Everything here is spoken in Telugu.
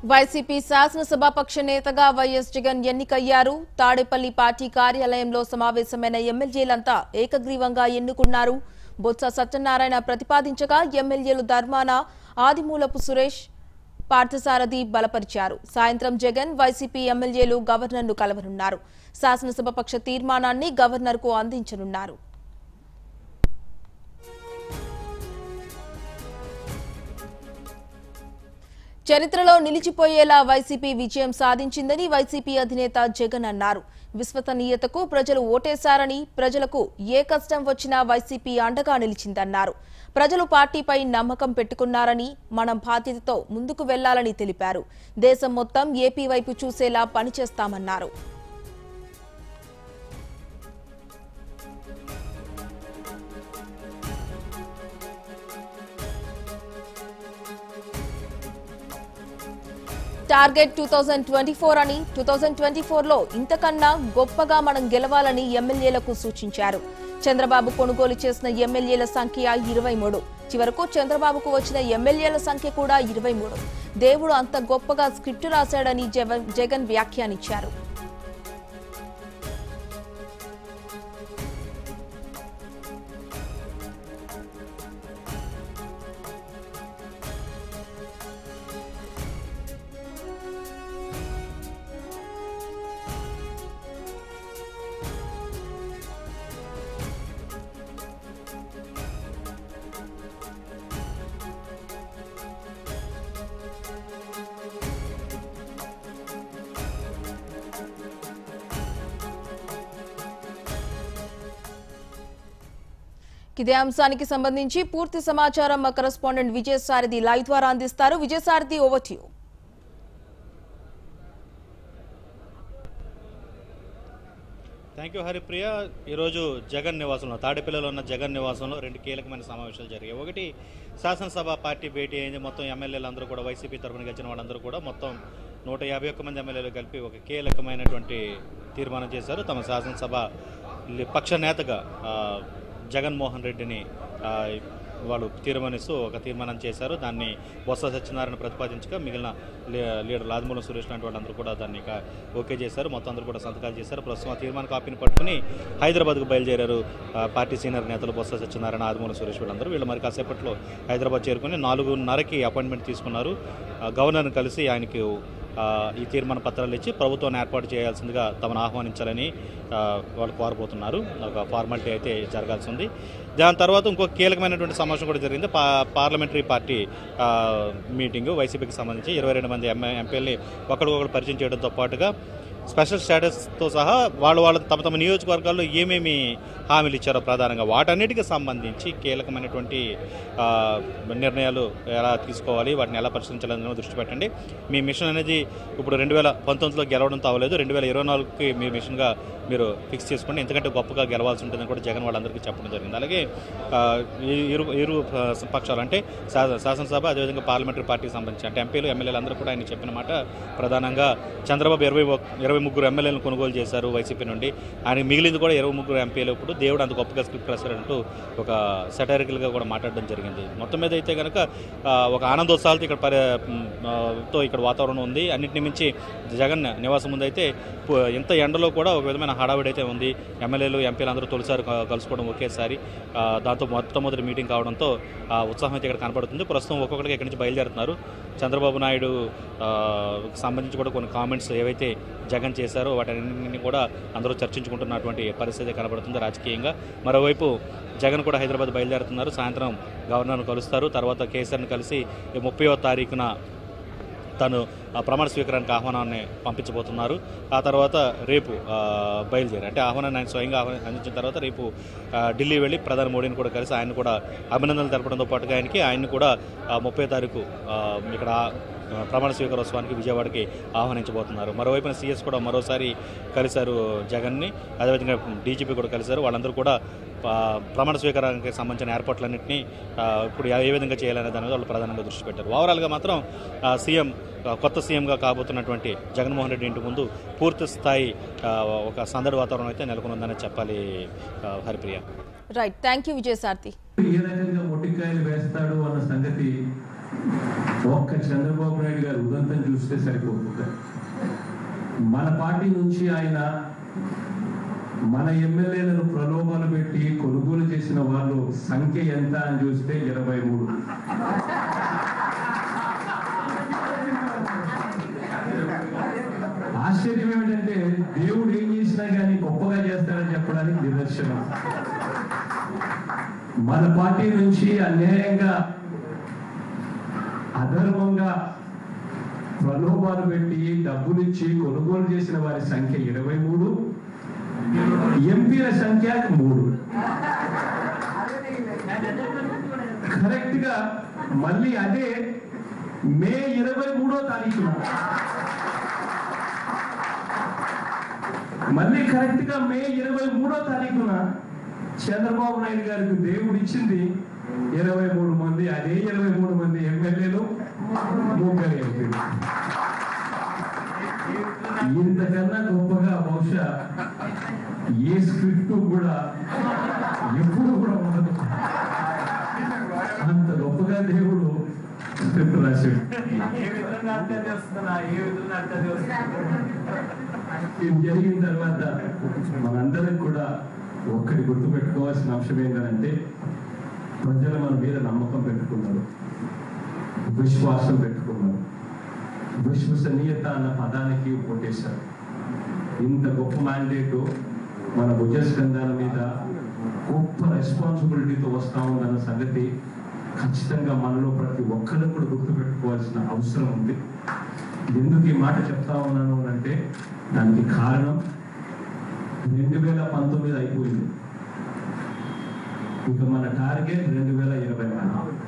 వైసీపీ శాసనసభాపక్ష నేతగా వైఎస్ జగన్ ఎన్నికయ్యారు తాడేపల్లి పార్టీ కార్యాలయంలో సమావేశమైన ఎమ్మెల్యేలంతా ఏకగ్రీవంగా ఎన్నుకున్నారు బొత్స సత్యనారాయణ ప్రతిపాదించగా ఎమ్మెల్యేలు ధర్మాన ఆదిమూలపు సురేష్ పార్థసారథి బలపరిచారు సాయంత్రం జగన్ వైసీపీ ఎమ్మెల్యేలు గవర్నర్ను కలవనున్నారు శాసనసభాపక్ష తీర్మానాన్ని గవర్నర్కు అందించనున్నారు చరిత్రలో నిలిచిపోయేలా వైసీపీ విజయం సాధించిందని వైసీపీ అధినేత జగన్ అన్నారు విశ్వసనీయతకు ప్రజలు ఓటేశారని ప్రజలకు ఏ కష్టం వచ్చినా వైసీపీ అండగా నిలిచిందన్నారు ప్రజలు పార్టీపై నమ్మకం పెట్టుకున్నారని మనం బాధ్యతతో ముందుకు వెళ్లాలని తెలిపారు దేశం మొత్తం ఏపీ వైపు చూసేలా పనిచేస్తామన్నారు target two thousand twenty four అని టూ థౌజండ్ ట్వంటీ ఫోర్లో ఇంతకన్నా గొప్పగా మనం గెలవాలని ఎమ్మెల్యేలకు సూచించారు చంద్రబాబు కొనుగోలు చేసిన ఎమ్మెల్యేల సంఖ్య ఇరవై మూడు చివరకు చంద్రబాబుకు వచ్చిన ఎమ్మెల్యేల సంఖ్య కూడా ఇరవై మూడు దేవుడు అంత గొప్పగా స్క్రిప్టు రాశాడని జవ- జగన్ వ్యాఖ్యానించారు ఇదే అంశానికి సంబంధించి పూర్తి సమాచారం మా కరెస్పాండెంట్ విజయసారథి లైవ్ ద్వారా అందిస్తారు Vijayasarathi over to you thank you Haripriya ఈరోజు జగన్ నివాసంలో తాడేపల్లిలో ఉన్న జగన్ నివాసంలో రెండు కీలకమైన సమావేశాలు జరిగాయి ఒకటి శాసనసభ పార్టీ భేటీ అయింది మొత్తం ఎమ్మెల్యేలు అందరూ కూడా వైసీపీ తరఫున గెలిచిన వాళ్ళందరూ కూడా మొత్తం నూట యాభై ఒక్క మంది ఎమ్మెల్యేలు కలిపి ఒక కీలకమైనటువంటి తీర్మానం చేశారు తమ శాసనసభ లి- పక్ష నేతగా ఆ, జగన్మోహన్ రెడ్డిని ఆ, వాళ్ళు తీర్మానిస్తూ ఒక తీర్మానం చేశారు దాన్ని బొత్స సత్యనారాయణ ప్రతిపాదించగా మిగిలిన లీ- లీడర్ ఆదిమూలం సురేష్ లాంటి వాళ్ళందరూ కూడా దాన్ని ఇక ఓకే చేశారు మొత్తం అందరూ కూడా సంతకాలు చేశారు ప్రస్తుతం ఆ తీర్మాన కాపీని పట్టుకుని హైదరాబాద్కు బయలుదేరారు ఆ, పార్టీ సీనియర్ నేతలు బొత్స సత్యనారాయణ ఆదిమూలం సురేష్ వీళ్ళందరూ వీళ్ళు మరి కాసేపట్లో హైదరాబాద్ చేరుకుని నాలుగున్నరకి అపాయింట్మెంట్ తీసుకున్నారు ఆ, గవర్నర్ని కలిసి ఆయనకి ఆ, ఈ తీర్మాన పత్రాలు ఇచ్చి ప్రభుత్వాన్ని ఏర్పాటు చేయాల్సిందిగా తమను ఆహ్వానించాలని ఆ, వాళ్ళు కోరబోతున్నారు ఒక ఫార్మాలిటీ అయితే జరగాల్సి ఉంది దాని తర్వాత ఇంకొక కీలకమైనటువంటి సమావేశం కూడా జరిగింది పా పార్లమెంటరీ పార్టీ ఆ, మీటింగు వైసీపీకి సంబంధించి ఇరవై రెండు మంది ఎంఏ ఎంపీలని ఒకరికొకరు పరిచయం చేయడంతో పాటుగా స్పెషల్ స్టేటస్తో సహా వాళ్ళు వాళ్ళ తమ తమ నియోజకవర్గాల్లో ఏమేమి హామీలు ఇచ్చారో ప్రధానంగా వాటన్నిటికీ సంబంధించి కీలకమైనటువంటి ఆ, నిర్ణయాలు ఎలా తీసుకోవాలి వాటిని ఎలా పరిశీలించాలని మీద దృష్టి పెట్టండి మీ మిషన్ అనేది ఇప్పుడు రెండు వేల పంతొమ్మిదిలో గెలవడంతో అవ్వలేదు రెండు వేల ఇరవై నాలుగుకి మీ మిషన్గా మీరు ఫిక్స్ చేసుకోండి ఎందుకంటే గొప్పగా గెలవాల్సి ఉంటుందని కూడా జగన్ వాళ్ళందరికీ చెప్పడం జరిగింది అలాగే ఆ, ఈ ఇరు ఇరు ఆ, పక్షాలు అంటే శా- శాసనసభ అదేవిధంగా పార్లమెంటరీ పార్టీకి సంబంధించి అంటే ఎంపీలు ఎమ్మెల్యేలు అందరూ కూడా ఆయన చెప్పిన మాట ప్రధానంగా చంద్రబాబు ఇరవై ఒక్- ఇరవై ముగ్గురు ఎమ్మెల్యేలను కొనుగోలు చేశారు వైసీపీ నుండి ఆయన మిగిలింది కూడా ఇరవై ముగ్గురు ఎంపీలు ఇప్పుడు దేవుడు అంత గొప్పగా స్క్రిప్ట్ రాశారంటూ ఒక సెటరికల్గా కూడా మాట్లాడడం జరిగింది మొత్తం మీద అయితే కనుక ఆ, ఒక ఆనందోత్సాహాలతో ఇక్కడ పరి మ్, ఆ, తో ఇక్కడ వాతావరణం ఉంది అన్నింటిని మించి జగన్ నివాసం ముందు అయితే పు- ఇంత ఎండలో కూడా ఒక విధమైన హడావిడి అయితే ఉంది ఎమ్మెల్యేలు ఎంపీలు అందరూ తొలిసారి క- కలుసుకోవడం ఒకేసారి ఆ, దాంతో మొట్టమొదటి మీటింగ్ కావడంతో ఆ ఉత్సాహం అయితే ఇక్కడ కనపడుతుంది ప్రస్తుతం ఒక్కొక్కరికి ఇక్కడి నుంచి బయలుదేరుతున్నారు చంద్రబాబు నాయుడు ఆ, సంబంధించి కూడా కొన్ని కామెంట్స్ ఏవైతే జగన్ చేశారో వాటన్నింటినీ కూడా అందరూ చర్చించుకుంటున్నటువంటి పరిస్థితి కనబడుతుంది రాజకీయంగా మరోవైపు జగన్ కూడా హైదరాబాద్ బయలుదేరుతున్నారు సాయంత్రం గవర్నర్ను కలుస్తారు తర్వాత కేసీఆర్ని కలిసి ముప్పయో తారీఖున తను ఆ ప్రమాణ స్వీకారానికి ఆహ్వానాన్ని పంపించబోతున్నారు ఆ తర్వాత రేపు ఆ, బయలుదేరి అంటే ఆహ్వానాన్ని ఆయన స్వయంగా ఆహ్వానం అందించిన తర్వాత రేపు ఆ, ఢిల్లీ వెళ్ళి ప్రధాని మోడీని కూడా కలిసి ఆయన కూడా అభినందనలు తెలపడంతో పాటుగా ఆయనకి ఆయన్ని కూడా ముప్పై తారీఖు ఆ, ఇక్కడ ఆ, ప్రమాణ స్వీకారోత్సవానికి విజయవాడకి ఆహ్వానించబోతున్నారు మరోవైపున సీఎస్ కూడా మరోసారి కలిశారు జగన్ని అదేవిధంగా డీజీపీ కూడా కలిశారు వాళ్ళందరూ కూడా ఆ, ప్రమాణ స్వీకారానికి సంబంధించిన ఏర్పాట్లన్నింటినీ ఆ, ఇప్పుడు ఏ విధంగా చేయాలనే దాని మీద వాళ్ళు ప్రధానంగా దృష్టి పెట్టారు ఓవరాల్గా మాత్రం ఆ, సీఎం ఆ, కొత్త సీఎంగా కాబోతున్నటువంటి జగన్మోహన్ రెడ్డి ఇంటి ముందు పూర్తి స్థాయి ఆ, ఒక సందడి వాతావరణం అయితే నెలకొనుందని చెప్పాలి ఆ, Haripriya right thank you Vijayasarathi ఏ రకంగా మొట్టికాయలు వేస్తాడు అన్న సంగతి ఒక్క చంద్రబాబు నాయుడు గారు ఉదంతం చూస్తే సరిపోతుంది మన పార్టీ నుంచి ఆయన మన ఎమ్మెల్యేలను ప్రలోభాలు పెట్టి కొనుగోలు చేసిన వాళ్ళు సంఖ్య ఎంత అని చూస్తే ఇరవై మూడు ఆశ్చర్యం ఏమిటంటే దేవుడు ఏం చేసినా కానీ గొప్పగా చేస్తాడని చెప్పడానికి నిదర్శనం మన పార్టీ నుంచి అన్యాయంగా అధర్మంగా ప్రలోభాలు పెట్టి డబ్బులు ఇచ్చి కొనుగోలు చేసిన వారి సంఖ్య ఇరవై మూడు ఎంపీల సంఖ్య మూడు కరెక్ట్ గా మళ్ళీ అదే మే ఇరవై మూడో తారీఖున మళ్ళీ కరెక్ట్ గా మే ఇరవై మూడో తారీఖున చంద్రబాబు నాయుడు గారికి దేవుడు ఇచ్చింది ఇరవై మూడు మంది అదే ఇరవై మూడు మంది ఎమ్మెల్యేలు ముగ్గురు ఎంపీలు ఇంతకన్నా గొప్పగా బహుశా ఏ స్క్రిప్ట్ కూడా ఎప్పుడు కూడా ఉండదు అంత గొప్పగా దేవుడు స్క్రిప్ట్ రాశాడు ఏ విధంగా అర్థం చేస్తున్నా ఏ విధంగా అర్థం చేస్తున్నా ఇది జరిగిన తర్వాత మనందరం కూడా ఒక్కటి గుర్తుపెట్టుకోవాల్సిన అంశం ఏంటంటే ప్రజలు మన మీద నమ్మకం పెట్టుకున్నారు విశ్వాసం పెట్టుకున్నారు విశ్వసనీయత అన్న పదానికి కొట్టేశారు ఇంత గొప్ప మ్యాండేట్ మన భుజస్కంధాల మీద గొప్ప రెస్పాన్సిబిలిటీతో వస్తా ఉందన్న సంగతి ఖచ్చితంగా మనలో ప్రతి ఒక్కరు కూడా గుర్తుపెట్టుకోవాల్సిన అవసరం ఉంది ఎందుకు ఈ మాట చెప్తా ఉన్నాను అని అంటే దానికి కారణం రెండు వేల పంతొమ్మిది అయిపోయింది ఇక మన టార్గెట్ రెండు వేల ఇరవై నాలుగు